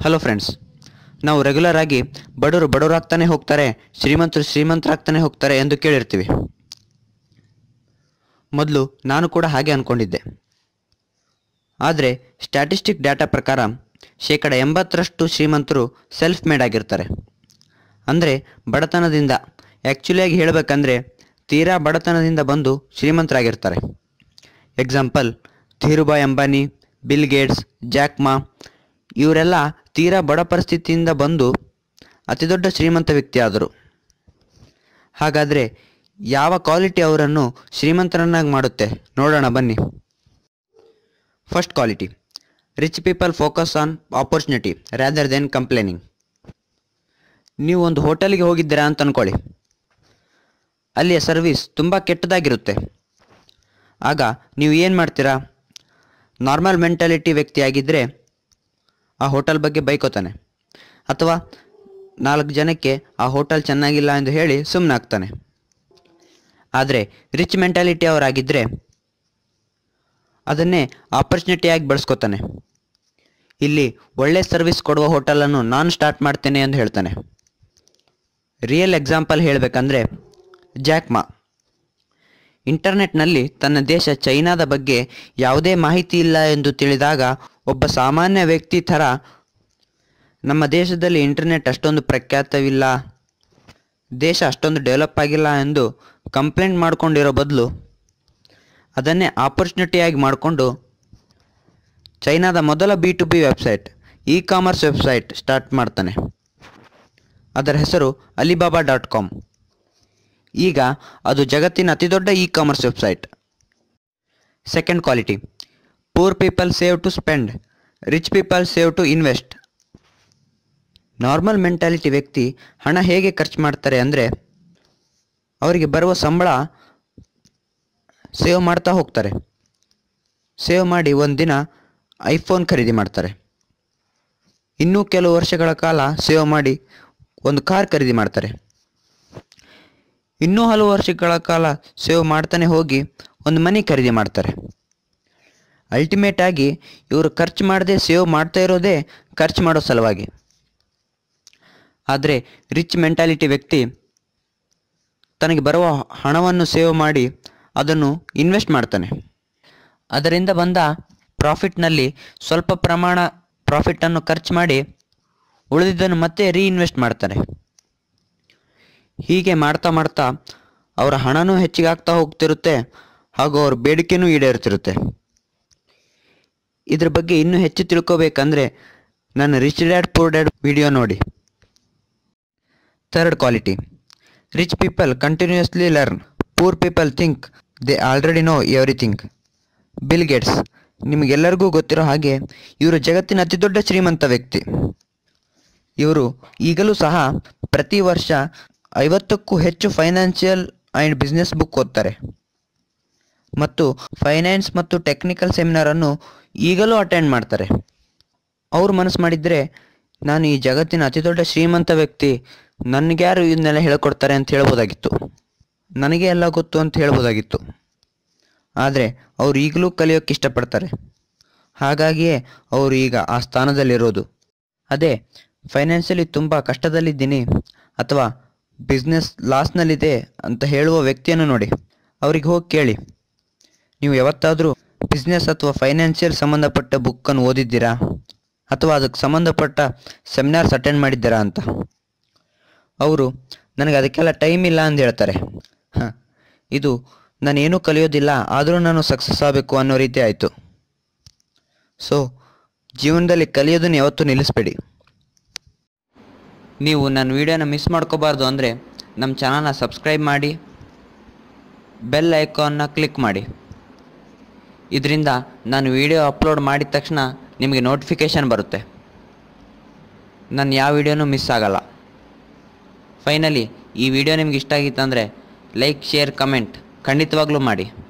hello friends ನಾವು regular ಆಗಿ ಬಡವರು ಬಡವರಾಗ್ತಾನೆ ಹೋಗ್ತಾರೆ ಶ್ರೀಮಂತರು ಶ್ರೀಮಂತರಾಗ್ತಾನೆ ಹೋಗ್ತಾರೆ ಎಂದು ಕೇಳಿರ್ತೀವಿ ಮೊದಲು ನಾನು ಕೂಡ ಹಾಗೆ ಅಂದ್ಕೊಂಡಿದ್ದೆ ಆದರೆ ಸ್ಟ್ಯಾಟಿಸ್ಟಿಕ್ ಡಾಟಾ ಪ್ರಕಾರ ಶೇಕಡ ಎಂಬತ್ತರಷ್ಟು ಶ್ರೀಮಂತರು ಸೆಲ್ಫ್ ಮೇಡ್ ಆಗಿರ್ತಾರೆ ಅಂದರೆ ಬಡತನದಿಂದ ಆ್ಯಕ್ಚುಲಿಯಾಗಿ ಹೇಳಬೇಕಂದ್ರೆ ತೀರಾ ಬಡತನದಿಂದ ಬಂದು ಶ್ರೀಮಂತರಾಗಿರ್ತಾರೆ example Dhirubhai Ambani Bill Gates Jack Ma ಇವರೆಲ್ಲ ತೀರಾ ಬಡ ಪರಿಸ್ಥಿತಿಯಿಂದ ಬಂದು ಅತಿದೊಡ್ಡ ಶ್ರೀಮಂತ ವ್ಯಕ್ತಿ ಆದರು ಹಾಗಾದರೆ ಯಾವ ಕ್ವಾಲಿಟಿ ಅವರನ್ನು ಶ್ರೀಮಂತರನ್ನಾಗಿ ಮಾಡುತ್ತೆ ನೋಡೋಣ ಬನ್ನಿ first quality rich people focus on opportunity rather than complaining ನೀವು ಒಂದು ಹೋಟೆಲ್ಗೆ ಹೋಗಿದ್ದೀರಾ ಅಂತ ಅಂದ್ಕೊಳ್ಳಿ ಅಲ್ಲಿಯ ಸರ್ವಿಸ್ ತುಂಬ ಕೆಟ್ಟದಾಗಿರುತ್ತೆ ಆಗ ನೀವು ಏನು ಮಾಡ್ತೀರಾ ನಾರ್ಮಲ್ ಮೆಂಟಾಲಿಟಿ ವ್ಯಕ್ತಿಯಾಗಿದ್ದರೆ ಆ ಹೋಟೆಲ್ ಬಗ್ಗೆ ಬೈಕೋತಾನೆ ಅಥವಾ ನಾಲ್ಕು ಜನಕ್ಕೆ ಆ ಹೋಟೆಲ್ ಚೆನ್ನಾಗಿಲ್ಲ ಎಂದು ಹೇಳಿ ಸುಮ್ಮನಾಗ್ತಾನೆ ಆದರೆ ರಿಚ್ ಮೆಂಟಾಲಿಟಿ ಅವರಾಗಿದ್ದರೆ ಅದನ್ನೇ ಆಪರ್ಚುನಿಟಿಯಾಗಿ ಬಳಸ್ಕೋತಾನೆ ಇಲ್ಲಿ ಒಳ್ಳೆ ಸರ್ವಿಸ್ ಕೊಡುವ ಹೋಟೆಲನ್ನು ನಾನು ಸ್ಟಾರ್ಟ್ ಮಾಡ್ತೇನೆ ಎಂದು ಹೇಳ್ತಾನೆ ರಿಯಲ್ ಎಕ್ಸಾಂಪಲ್ ಹೇಳಬೇಕಂದ್ರೆ ಜಾಕ್ ಮಾ ಇಂಟರ್ನೆಟ್ನಲ್ಲಿ ತನ್ನ ದೇಶ ಚೈನಾದ ಬಗ್ಗೆ ಯಾವುದೇ ಮಾಹಿತಿ ಇಲ್ಲ ಎಂದು ತಿಳಿದಾಗ ಒಬ್ಬ ಸಾಮಾನ್ಯ ವ್ಯಕ್ತಿ ಥರ ನಮ್ಮ ದೇಶದಲ್ಲಿ ಇಂಟರ್ನೆಟ್ ಅಷ್ಟೊಂದು ಪ್ರಖ್ಯಾತವಿಲ್ಲ ದೇಶ ಅಷ್ಟೊಂದು ಡೆವಲಪ್ ಆಗಿಲ್ಲ ಎಂದು ಕಂಪ್ಲೇಂಟ್ ಮಾಡಿಕೊಂಡಿರೋ ಬದಲು ಅದನ್ನೇ ಆಪರ್ಚುನಿಟಿಯಾಗಿ ಮಾಡಿಕೊಂಡು ಚೈನಾದ ಮೊದಲ B to B website e commerce website start ಮಾಡ್ತಾನೆ ಅದರ ಹೆಸರು ಅಲಿಬಾಬಾ ಡಾಟ್ ಕಾಮ್ ಈಗ ಅದು ಜಗತ್ತಿನ ಅತಿದೊಡ್ಡ e commerce website second quality poor people save to spend rich people save to invest normal mentality ವ್ಯಕ್ತಿ ಹಣ ಹೇಗೆ ಖರ್ಚು ಮಾಡ್ತಾರೆ ಅಂದರೆ ಅವರಿಗೆ ಬರುವ ಸಂಬಳ ಸೇವ್ ಮಾಡ್ತಾ ಹೋಗ್ತಾರೆ ಸೇವ್ ಮಾಡಿ ಒಂದಿನ ಐಫೋನ್ ಖರೀದಿ ಮಾಡ್ತಾರೆ ಇನ್ನೂ ಕೆಲವು ವರ್ಷಗಳ ಕಾಲ ಸೇವ್ ಮಾಡಿ ಒಂದು ಕಾರ್ ಖರೀದಿ ಮಾಡ್ತಾರೆ ಇನ್ನೂ ಹಲವು ವರ್ಷಗಳ ಕಾಲ ಸೇವ್ ಮಾಡ್ತಾನೆ ಹೋಗಿ ಒಂದು ಮನೆ ಖರೀದಿ ಮಾಡ್ತಾರೆ ಅಲ್ಟಿಮೇಟ್ ಆಗಿ ಇವರು ಖರ್ಚು ಮಾಡದೆ ಸೇವ್ ಮಾಡ್ತಾ ಇರೋದೇ ಖರ್ಚು ಮಾಡೋ ಸಲುವಾಗಿ ಆದರೆ ರಿಚ್ ಮೆಂಟಾಲಿಟಿ ವ್ಯಕ್ತಿ ತನಗೆ ಬರುವ ಹಣವನ್ನು ಸೇವ್ ಮಾಡಿ ಅದನ್ನು ಇನ್ವೆಸ್ಟ್ ಮಾಡ್ತಾನೆ ಅದರಿಂದ ಬಂದ ಪ್ರಾಫಿಟ್ನಲ್ಲಿ ಸ್ವಲ್ಪ ಪ್ರಮಾಣ ಪ್ರಾಫಿಟನ್ನು ಖರ್ಚು ಮಾಡಿ ಉಳಿದಿದ್ದನ್ನು ಮತ್ತೆ ರೀಇನ್ವೆಸ್ಟ್ ಮಾಡ್ತಾರೆ ಹೀಗೆ ಮಾಡ್ತಾ ಮಾಡ್ತಾ ಅವರ ಹಣನೂ ಹೆಚ್ಚಿಗೆ ಆಗ್ತಾ ಹೋಗ್ತಿರುತ್ತೆ ಹಾಗೂ ಅವ್ರ ಬೇಡಿಕೆನೂ ಈಡೇರ್ತಿರುತ್ತೆ ಇದ್ರ ಬಗ್ಗೆ ಇನ್ನೂ ಹೆಚ್ಚು ತಿಳ್ಕೊಬೇಕಂದ್ರೆ ನನ್ನ rich dad poor dad video ನೋಡಿ third quality rich people continuously learn poor people think they already know everything Bill Gates ನಿಮಗೆಲ್ಲರಿಗೂ ಗೊತ್ತಿರೋ ಹಾಗೆ ಇವರು ಜಗತ್ತಿನ ಅತಿದೊಡ್ಡ ಶ್ರೀಮಂತ ವ್ಯಕ್ತಿ ಇವರು ಈಗಲೂ ಸಹ ಪ್ರತಿ ವರ್ಷ ಐವತ್ತಕ್ಕೂ ಹೆಚ್ಚು ಫೈನಾನ್ಷಿಯಲ್ ಆ್ಯಂಡ್ ಬಿಸ್ನೆಸ್ ಬುಕ್ ಓದ್ತಾರೆ ಮತ್ತು ಫೈನಾನ್ಸ್ ಮತ್ತು ಟೆಕ್ನಿಕಲ್ ಸೆಮಿನಾರನ್ನು ಈಗಲೂ ಅಟೆಂಡ್ ಮಾಡ್ತಾರೆ ಅವ್ರು ಮನಸ್ಸು ಮಾಡಿದರೆ ನಾನು ಈ ಜಗತ್ತಿನ ಅತಿದೊಡ್ಡ ಶ್ರೀಮಂತ ವ್ಯಕ್ತಿ ನನಗ್ಯಾರು ಇದನ್ನೆಲ್ಲ ಹೇಳ್ಕೊಡ್ತಾರೆ ಅಂತ ಹೇಳ್ಬೋದಾಗಿತ್ತು ನನಗೆ ಎಲ್ಲ ಗೊತ್ತು ಅಂತ ಹೇಳ್ಬೋದಾಗಿತ್ತು ಆದರೆ ಅವ್ರು ಈಗಲೂ ಕಲಿಯೋಕ್ಕೆ ಇಷ್ಟಪಡ್ತಾರೆ ಹಾಗಾಗಿಯೇ ಅವರು ಈಗ ಆ ಸ್ಥಾನದಲ್ಲಿರೋದು ಅದೇ ಫೈನಾನ್ಷಿಯಲಿ ತುಂಬ ಕಷ್ಟದಲ್ಲಿದ್ದೀನಿ ಅಥವಾ ಬಿಸ್ನೆಸ್ ಲಾಸ್ನಲ್ಲಿದೆ ಅಂತ ಹೇಳುವ ವ್ಯಕ್ತಿಯನ್ನು ನೋಡಿ ಅವ್ರಿಗೆ ಹೋಗಿ ಕೇಳಿ ನೀವು ಯಾವತ್ತಾದರೂ ಬಿಸ್ನೆಸ್ ಅಥವಾ ಫೈನಾನ್ಷಿಯಲ್ ಸಂಬಂಧಪಟ್ಟ ಬುಕ್ಕನ್ನು ಓದಿದ್ದೀರಾ ಅಥವಾ ಅದಕ್ಕೆ ಸಂಬಂಧಪಟ್ಟ ಸೆಮಿನಾರ್ಸ್ ಅಟೆಂಡ್ ಮಾಡಿದ್ದೀರಾ ಅಂತ ಅವರು ನನಗೆ ಅದಕ್ಕೆಲ್ಲ ಟೈಮ್ ಇಲ್ಲ ಅಂತ ಹೇಳ್ತಾರೆ ಹಾಂ ಇದು ನಾನೇನೂ ಕಲಿಯೋದಿಲ್ಲ ಆದರೂ ನಾನು ಸಕ್ಸಸ್ ಆಗಬೇಕು ಅನ್ನೋ ರೀತಿ ಆಯಿತು ಸೊ ಜೀವನದಲ್ಲಿ ಕಲಿಯೋದನ್ನು ಯಾವತ್ತೂ ನಿಲ್ಲಿಸಬೇಡಿ ನೀವು ನನ್ನ ವೀಡಿಯೋನ ಮಿಸ್ ಮಾಡ್ಕೋಬಾರ್ದು ಅಂದರೆ ನಮ್ಮ ಚಾನಲ್ನ ಸಬ್ಸ್ಕ್ರೈಬ್ ಮಾಡಿ ಬೆಲ್ ಐಕಾನ್ನ ಕ್ಲಿಕ್ ಮಾಡಿ ಇದರಿಂದ ನಾನು ವಿಡಿಯೋ ಅಪ್ಲೋಡ್ ಮಾಡಿದ ತಕ್ಷಣ ನಿಮಗೆ ನೋಟಿಫಿಕೇಷನ್ ಬರುತ್ತೆ ನನ್ನ ಯಾವ ವಿಡಿಯೋನೂ ಮಿಸ್ ಆಗಲ್ಲ ಫೈನಲಿ ಈ ವಿಡಿಯೋ ನಿಮ್ಗೆ ಇಷ್ಟ ಆಗಿತ್ತಂದರೆ ಲೈಕ್ ಶೇರ್ ಕಮೆಂಟ್ ಖಂಡಿತವಾಗ್ಲೂ ಮಾಡಿ